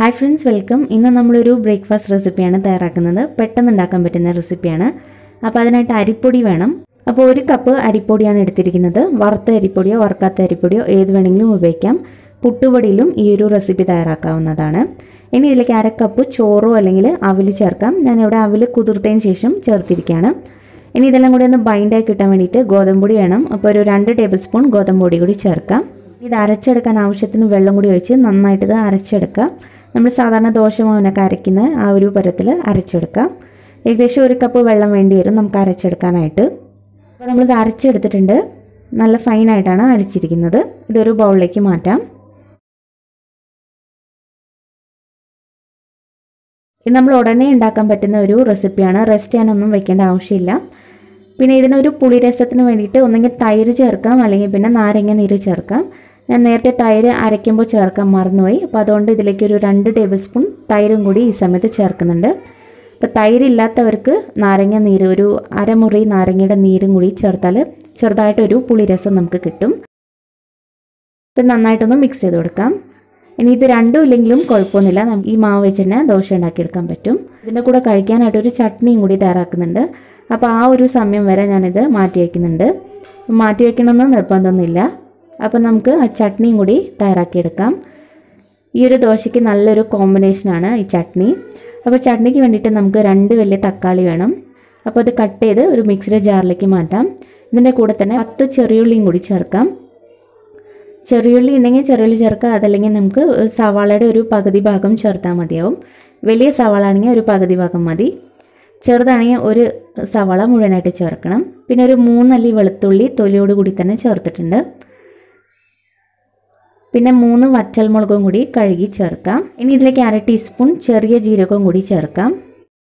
hi friends welcome ഇന്ന് നമ്മളൊരു breakfast റെസിപ്പിയാണ് തയ്യാറാക്കുന്നത് പെട്ടെന്ന് ഉണ്ടാക്കാൻ പറ്റുന്ന റെസിപ്പിയാണ് അപ്പോൾ അതിനായിട്ട് അരിപ്പൊടി വേണം അപ്പോൾ ഒരു കപ്പ് അരിപ്പൊടിയാണ് എടുത്തിരിക്കുന്നത് വറുത്ത അരിപ്പൊടിയോ വറുക്കാത്ത അരിപ്പൊടിയോ ഏത് വേണമെങ്കിലും ഉപയോഗിക്കാം പുട്ടുപൊടിയിലും ഈ ഒരു റെസിപ്പി തയ്യാറാക്കാവുന്നതാണ് ഇനി ഇതിലേക്ക് അര കപ്പ് ചോറോ അല്ലെങ്കിൽ അവില് ചേർക്കാം ഞാനിവിടെ അവില് കുതിർത്തതിന് ശേഷം ചേർത്തിരിക്കുകയാണ് ഇനി ഇതെല്ലാം കൂടി ഒന്ന് ബൈൻഡായി കിട്ടാൻ വേണ്ടിയിട്ട് ഗോതമ്പൊടി വേണം അപ്പോൾ ഒരു രണ്ട് ടേബിൾ സ്പൂൺ ഗോതമ്പൊടി കൂടി ചേർക്കാം ഇത് അരച്ചെടുക്കാൻ ആവശ്യത്തിന് വെള്ളം കൂടി ഒഴിച്ച് നന്നായിട്ട് ഇത് അരച്ചെടുക്കാം നമ്മൾ സാധാരണ ദോശമാവിനൊക്കെ അരയ്ക്കുന്ന ആ ഒരു പരത്തിൽ അരച്ചെടുക്കാം ഏകദേശം ഒരു കപ്പ് വെള്ളം വേണ്ടി വരും നമുക്ക് അരച്ചെടുക്കാനായിട്ട് അപ്പോൾ നമ്മളിത് അരച്ചെടുത്തിട്ടുണ്ട് നല്ല ഫൈനായിട്ടാണ് അരച്ചിരിക്കുന്നത് ഇതൊരു ബൗളിലേക്ക് മാറ്റാം ഇത് നമ്മൾ ഉടനെ ഉണ്ടാക്കാൻ പറ്റുന്ന ഒരു റെസിപ്പിയാണ് റെസ്റ്റ് ചെയ്യാനൊന്നും വെക്കേണ്ട ആവശ്യമില്ല പിന്നെ ഇതിനൊരു പുളിരസത്തിന് വേണ്ടിയിട്ട് ഒന്നെങ്കിൽ തൈര് ചേർക്കാം അല്ലെങ്കിൽ പിന്നെ നാരങ്ങ നീര് ചേർക്കാം ഞാൻ നേരത്തെ തൈര് അരയ്ക്കുമ്പോൾ ചേർക്കാൻ മറന്നുപോയി അപ്പോൾ അതുകൊണ്ട് ഇതിലേക്ക് ഒരു രണ്ട് ടേബിൾ സ്പൂൺ തൈരും കൂടി ഈ സമയത്ത് ചേർക്കുന്നുണ്ട് അപ്പോൾ തൈര് ഇല്ലാത്തവർക്ക് നാരങ്ങ നീര് ഒരു അരമുറി നാരങ്ങയുടെ നീരും കൂടി ചേർത്താൽ ചെറുതായിട്ടൊരു പുളിരസം നമുക്ക് കിട്ടും ഇപ്പം നന്നായിട്ടൊന്ന് മിക്സ് ചെയ്ത് കൊടുക്കാം ഇനി ഇത് രണ്ടും ഇല്ലെങ്കിലും കുഴപ്പമൊന്നുമില്ല നമുക്ക് ഈ മാവ് വെച്ച് തന്നെ ദോശ ഉണ്ടാക്കിയെടുക്കാൻ പറ്റും ഇതിൻ്റെ കൂടെ കഴിക്കാനായിട്ട് ഒരു ചട്നിയും കൂടി തയ്യാറാക്കുന്നുണ്ട് അപ്പോൾ ആ ഒരു സമയം വരെ ഞാനിത് മാറ്റി വയ്ക്കുന്നുണ്ട് മാറ്റി വയ്ക്കണമെന്ന് നിർബന്ധമൊന്നുമില്ല അപ്പോൾ നമുക്ക് ആ ചട്നിയും കൂടി തയ്യാറാക്കിയെടുക്കാം ഈ ഒരു ദോശയ്ക്ക് നല്ലൊരു കോമ്പിനേഷനാണ് ഈ ചട്നി അപ്പോൾ ചട്നിക്ക് വേണ്ടിയിട്ട് നമുക്ക് രണ്ട് വലിയ തക്കാളി വേണം അപ്പോൾ അത് കട്ട് ചെയ്ത് ഒരു മിക്സിയുടെ ജാറിലേക്ക് മാറ്റാം ഇതിൻ്റെ കൂടെ തന്നെ പത്ത് ചെറിയുള്ളിയും കൂടി ചേർക്കാം ചെറിയുള്ളി ഉണ്ടെങ്കിൽ ചെറിയുള്ളി ചേർക്കുക അതല്ലെങ്കിൽ നമുക്ക് സവാളയുടെ ഒരു പകുതി ഭാഗം ചേർത്താൽ മതിയാവും വലിയ സവാള ആണെങ്കിൽ ഒരു പകുതി ഭാഗം മതി ചെറുതാണെങ്കിൽ ഒരു സവാള മുഴുവനായിട്ട് ചേർക്കണം പിന്നെ ഒരു മൂന്നല്ലി വെളുത്തുള്ളി തൊലിയോട് കൂടി തന്നെ ചേർത്തിട്ടുണ്ട് പിന്നെ മൂന്ന് വറ്റൽമുളകും കൂടി കഴുകി ചേർക്കാം ഇനി ഇതിലേക്ക് അര ടീസ്പൂൺ ചെറിയ ജീരകവും കൂടി ചേർക്കാം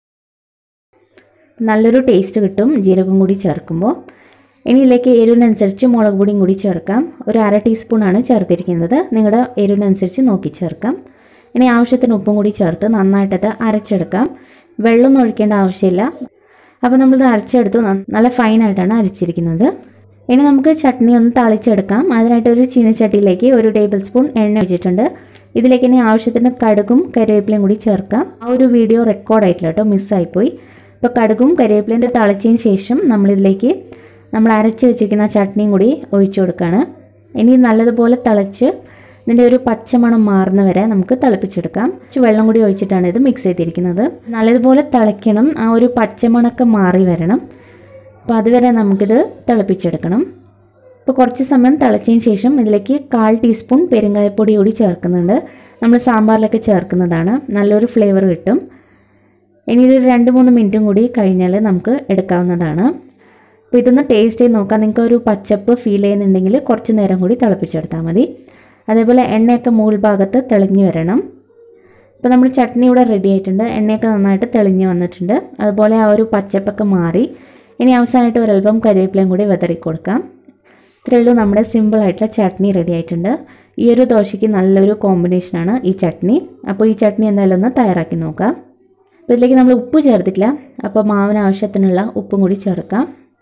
നല്ലൊരു ടേസ്റ്റ് കിട്ടും ജീരകം കൂടി ചേർക്കുമ്പോൾ ഇനി ഇതിലേക്ക് എരിവിനനുസരിച്ച് മുളക് പൊടിയും കൂടി ചേർക്കാം ഒരു അര ടീസ്പൂണാണ് ചേർത്തിരിക്കുന്നത് നിങ്ങളുടെ എരിവിനനുസരിച്ച് നോക്കി ചേർക്കാം ഇനി ആവശ്യത്തിന് ഉപ്പും കൂടി ചേർത്ത് നന്നായിട്ടത് അരച്ചെടുക്കാം വെള്ളമൊന്നും ഒഴിക്കേണ്ട ആവശ്യമില്ല അപ്പോൾ നമ്മളിത് അരച്ചെടുത്തു നല്ല ഫൈനായിട്ടാണ് അരച്ചിരിക്കുന്നത് ഇനി നമുക്ക് ചട്നി ഒന്ന് തളിച്ചെടുക്കാം അതിനായിട്ട് ഒരു ചീനച്ചട്ടിയിലേക്ക് ഒരു ടേബിൾ സ്പൂൺ എണ്ണ ഒഴിച്ചിട്ടുണ്ട് ഇതിലേക്ക് ഇനി ആവശ്യത്തിന് കടുകും കരിവേപ്പിലയും കൂടി ചേർക്കാം ആ ഒരു വീഡിയോ റെക്കോർഡായിട്ടില്ല കേട്ടോ മിസ്സായിപ്പോയി അപ്പോൾ കടുകും കരിവേപ്പിലയും തളിച്ചതിന് ശേഷം നമ്മളിതിലേക്ക് നമ്മൾ അരച്ച് വെച്ചിരിക്കുന്ന ചട്നിയും കൂടി ഒഴിച്ചു കൊടുക്കുകയാണ് ഇനി നല്ലതുപോലെ തിളച്ച് ഇതിൻ്റെ ഒരു പച്ചമണം മാറുന്ന വരെ നമുക്ക് തിളപ്പിച്ചെടുക്കാം കുറച്ച് വെള്ളം കൂടി ഒഴിച്ചിട്ടാണ് ഇത് മിക്സ് ചെയ്തിരിക്കുന്നത് നല്ലതുപോലെ തിളയ്ക്കണം ആ ഒരു പച്ചമണമൊക്കെ മാറി വരണം അപ്പോൾ അതുവരെ നമുക്കിത് തിളപ്പിച്ചെടുക്കണം ഇപ്പോൾ കുറച്ച് സമയം തിളച്ചതിന് ശേഷം ഇതിലേക്ക് കാൽ ടീസ്പൂൺ പെരുങ്കായപ്പൊടി കൂടി ചേർക്കുന്നുണ്ട് നമ്മൾ സാമ്പാറിലൊക്കെ ചേർക്കുന്നതാണ് നല്ലൊരു ഫ്ലേവർ കിട്ടും ഇനി ഇത് രണ്ട് മൂന്ന് മിനിറ്റും കൂടി കഴിഞ്ഞാൽ നമുക്ക് എടുക്കാവുന്നതാണ് അപ്പോൾ ഇതൊന്ന് ടേസ്റ്റ് ചെയ്ത് നോക്കാം നിങ്ങൾക്ക് ഒരു പച്ചപ്പ് ഫീൽ ചെയ്യുന്നുണ്ടെങ്കിൽ കുറച്ച് നേരം കൂടി തിളപ്പിച്ചെടുത്താൽ മതി അതേപോലെ എണ്ണയൊക്കെ മുകൾ ഭാഗത്ത് തെളിഞ്ഞ് വരണം ഇപ്പോൾ നമ്മൾ ചട്നി ഇവിടെ റെഡി ആയിട്ടുണ്ട് എണ്ണയൊക്കെ നന്നായിട്ട് തെളിഞ്ഞ് വന്നിട്ടുണ്ട് അതുപോലെ ആ ഒരു പച്ചപ്പൊക്കെ മാറി ഇനി അവസാനമായിട്ട് ഒരല്പം കരിവേപ്പിലയും കൂടി വിതറി കൊടുക്കാം ഇത്രയേ ഉള്ളൂ നമ്മുടെ സിമ്പിളായിട്ടുള്ള ചട്നി റെഡി ആയിട്ടുണ്ട് ഈ ഒരു ദോശയ്ക്ക് നല്ലൊരു കോമ്പിനേഷനാണ് ഈ ചട്നി അപ്പോൾ ഈ ചട്നി എന്തായാലും ഒന്ന് തയ്യാറാക്കി നോക്കാം അപ്പോൾ ഇതിലേക്ക് നമ്മൾ ഉപ്പ് ചേർത്തിട്ടില്ല അപ്പോൾ മാവിന് ആവശ്യത്തിനുള്ള ഉപ്പും കൂടി ചേർക്കാം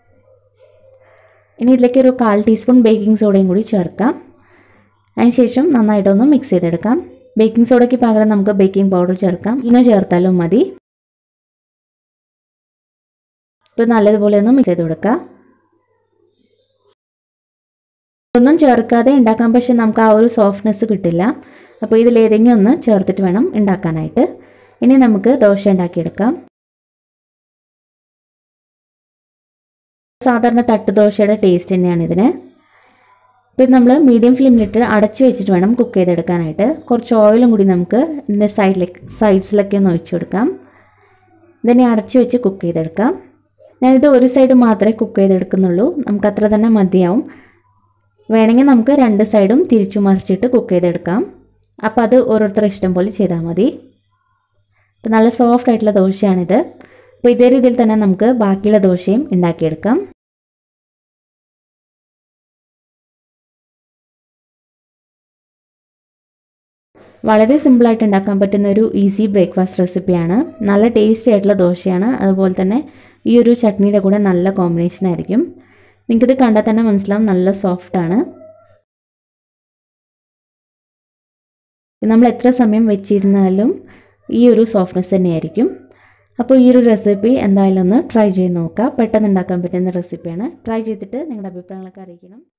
ഇനി ഇതിലേക്ക് ഒരു കാൽ ടീസ്പൂൺ ബേക്കിംഗ് സോഡയും കൂടി ചേർക്കാം അതിനുശേഷം നന്നായിട്ടൊന്ന് മിക്സ് ചെയ്തെടുക്കാം ബേക്കിംഗ് സോഡയ്ക്ക് പകരം നമുക്ക് ബേക്കിംഗ് പൗഡർ ചേർക്കാം ഇനോ ചേർത്താലും മതി ഇപ്പോൾ നല്ലതുപോലെ ഒന്ന് മിക്സ് ചെയ്ത് കൊടുക്കുക ഒന്നും ചേർക്കാതെ ഉണ്ടാക്കാൻ പക്ഷെ നമുക്ക് ആ ഒരു സോഫ്റ്റ്നെസ് കിട്ടില്ല അപ്പോൾ ഇതിലേതെങ്കിലും ഒന്ന് ചേർത്തിട്ട് വേണം ഉണ്ടാക്കാനായിട്ട് ഇനി നമുക്ക് ദോശ ഉണ്ടാക്കിയെടുക്കാം സാധാരണ തട്ട് ദോശയുടെ ടേസ്റ്റ് തന്നെയാണ് ഇതിന് ഇപ്പം നമ്മൾ മീഡിയം ഫ്ലെയിമിലിട്ട് അടച്ചു വെച്ചിട്ട് വേണം കുക്ക് ചെയ്തെടുക്കാനായിട്ട് കുറച്ച് ഓയിലും കൂടി നമുക്ക് ഇതിൻ്റെ സൈഡിലേക്ക് സൈഡ്സിലൊക്കെ ഒന്ന് ഒഴിച്ചു കൊടുക്കാം ഇതിനെ അടച്ചു വെച്ച് കുക്ക് ചെയ്തെടുക്കാം ഞാനിത് ഒരു സൈഡ് മാത്രമേ കുക്ക് ചെയ്തെടുക്കുന്നുള്ളൂ നമുക്ക് അത്ര തന്നെ മതിയാവും വേണമെങ്കിൽ നമുക്ക് രണ്ട് സൈഡും തിരിച്ചു മറിച്ചിട്ട് കുക്ക് ചെയ്തെടുക്കാം അപ്പോൾ അത് ഓരോരുത്തരുടെ ഇഷ്ടം പോലെ ചെയ്താൽ മതി അപ്പോൾ നല്ല സോഫ്റ്റ് ആയിട്ടുള്ള ദോശയാണിത് അപ്പോൾ ഇതേ രീതിയിൽ തന്നെ നമുക്ക് ബാക്കിയുള്ള ദോശയും ഉണ്ടാക്കിയെടുക്കാം വളരെ സിമ്പിളായിട്ട് ഉണ്ടാക്കാൻ പറ്റുന്ന ഒരു ഈസി ബ്രേക്ക്ഫാസ്റ്റ് റെസിപ്പിയാണ് നല്ല ടേസ്റ്റി ആയിട്ടുള്ള ദോശയാണ് അതുപോലെ തന്നെ ഈ ഒരു ചട്നിയുടെ കൂടെ നല്ല കോമ്പിനേഷൻ ആയിരിക്കും നിങ്ങൾക്കിത് കണ്ടാൽ തന്നെ മനസ്സിലാവും നല്ല സോഫ്റ്റാണ് നമ്മൾ എത്ര സമയം വെച്ചിരുന്നാലും ഈ ഒരു സോഫ്റ്റ്നെസ് തന്നെയായിരിക്കും അപ്പോൾ ഈ ഒരു റെസിപ്പി എന്തായാലും ഒന്ന് ട്രൈ ചെയ്ത് നോക്കുക പെട്ടെന്ന് ഉണ്ടാക്കാൻ പറ്റുന്ന റെസിപ്പിയാണ് ട്രൈ ചെയ്തിട്ട് നിങ്ങളുടെ അഭിപ്രായങ്ങളൊക്കെ അറിയിക്കണം